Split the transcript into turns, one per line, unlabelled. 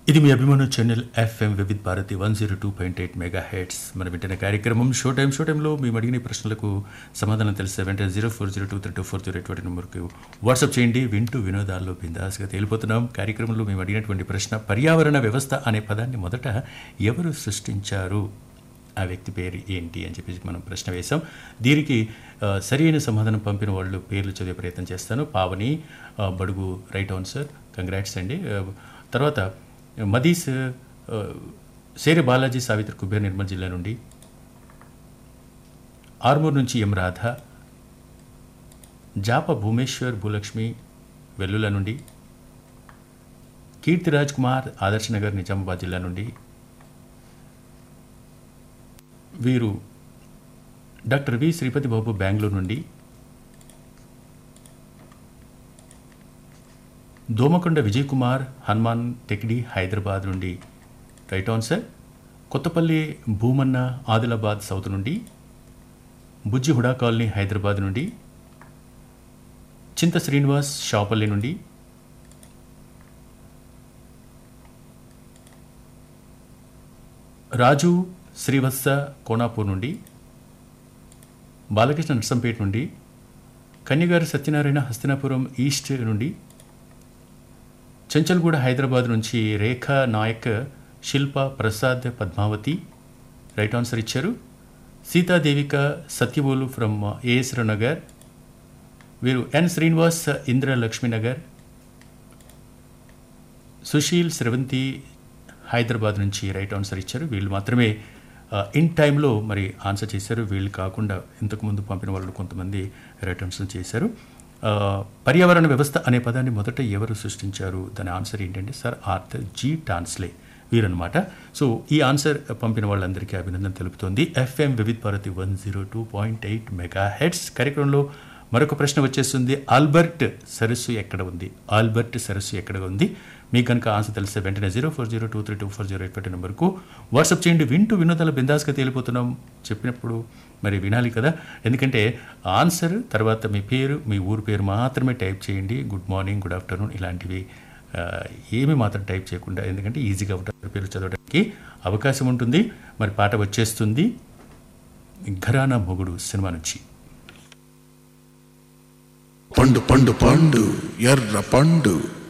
ఇది మీ అభిమాన channel FM Vividh Bharati one zero two point eight mega heads మన వింటున్న కార్యక్రమం షో టైం షో టైంలో మేము అడిగిన ప్రశ్నలకు సమాధానం తెలిసే వెంటనే zero four zero two three two four zero eight నెంబర్కి వాట్సాప్ చేయండి వింటూ వినోదాల్లో బిందాస్గా తేలిపోతున్నాం కార్యక్రమంలో మేము అడిగినటువంటి ప్రశ్న పర్యావరణ వ్యవస్థ అనే పదాన్ని మొదట ఎవరు సృష్టించారు ఆ వ్యక్తి పేరు ఏంటి అని చెప్పేసి మనం ప్రశ్న వేశాం దీనికి ఆ, సరైన సమాధానం పంపిన వాళ్ళు పేర్లు చదివే ప్రయత్నం చేస్తాను పావని ఆ, బడుగు రైట్ ఆన్సర్ కంగ్రాట్స్ అండి ఆ, తర్వాత మదీస్ ఆ, సేరి బాలాజీ సావిత్రి కుబేర్ నిర్మల్ జిల్లా నుండి ఆర్మూర్ నుంచి ఎం రాధ జాప భూమేశ్వర్ భూలక్ష్మి వెల్లుల నుండి కీర్తి రాజ్ కుమార్ ఆదర్శ్ నగర్ నిజామాబాద్ జిల్లా నుండి వీరు డాక్టర్ వి శ్రీపతి బాబు బెంగళూరు నుండి దోమకొండ విజయ్ కుమార్ హనుమాన్ టెక్డి హైదరాబాద్ నుండి right answer Kothapalli Bhumanna Adilabad south నుండి బుజ్జి హుడా కాలనీ హైదరాబాద్ నుండి చింత శ్రీనివాస్ షాపల్లి నుండి రాజు శ్రీవత్స కోనాపూర్ నుండి బాలకృష్ణ నర్సంపేట నుండి కన్యగారి సత్యనారాయణ హస్తినాపురం ఈస్ట్ నుండి చెంచల్గూడ హైదరాబాద్ నుంచి రేఖా నాయక్ శిల్ప ప్రసాద్ పద్మావతి రైట్ ఆన్సర్ ఇచ్చారు సీతాదేవిక సత్యబోలు ఫ్రమ్ ఏఎస్ నగర్ వీరు ఎన్ శ్రీనివాస్ ఇంద్ర లక్ష్మీనగర్ సుశీల్ స్రవంతి హైదరాబాద్ నుంచి రైట్ ఆన్సర్ ఇచ్చారు వీళ్ళు మాత్రమే ఆ, ఇన్ టైంలో మరి ఆన్సర్ చేశారు వీళ్ళు కాకుండా ఇంతకుముందు పంపిన వాళ్ళు కొంతమంది రైట్ ఆన్సర్ చేశారు ఆ, పర్యావరణ వ్యవస్థ అనే పదాన్ని మొదట ఎవరు సృష్టించారు దాని ఆన్సర్ ఏంటంటే సార్ ఆర్థర్ జీ టాన్స్లే వీరన్నమాట సో ఈ ఆన్సర్ పంపిన వాళ్ళందరికీ అభినందన తెలుపుతోంది FM Vividh Bharati one zero two point eight mega heads కార్యక్రమంలో మరొక ప్రశ్న వచ్చేస్తుంది ఆల్బర్ట్ సరస్సు ఎక్కడ ఉంది ఆల్బర్ట్ సరస్సు ఎక్కడ ఉంది మీకు కనుక ఆన్సర్ తెలిస్తే వెంటనే zero four zero two three two four zero eight నెంబర్కు వాట్సాప్ చేయండి వింటూ వినోదాల బిందాస్గా తేలిపోతున్నాం చెప్పినప్పుడు మరి వినాలి కదా ఎందుకంటే ఆన్సర్ తర్వాత మీ పేరు మీ ఊరు పేరు మాత్రమే టైప్ చేయండి గుడ్ మార్నింగ్ గుడ్ ఆఫ్టర్నూన్ ఇలాంటివి ఆ, ఏమీ మాత్రం టైప్ చేయకుండా ఎందుకంటే ఈజీగా ఉంటుంది పేరు చదవడానికి అవకాశం ఉంటుంది మరి పాట వచ్చేస్తుంది ఘరానా మొగుడు సినిమా నుంచి
పండు పండు పండు ఎర్ర పండు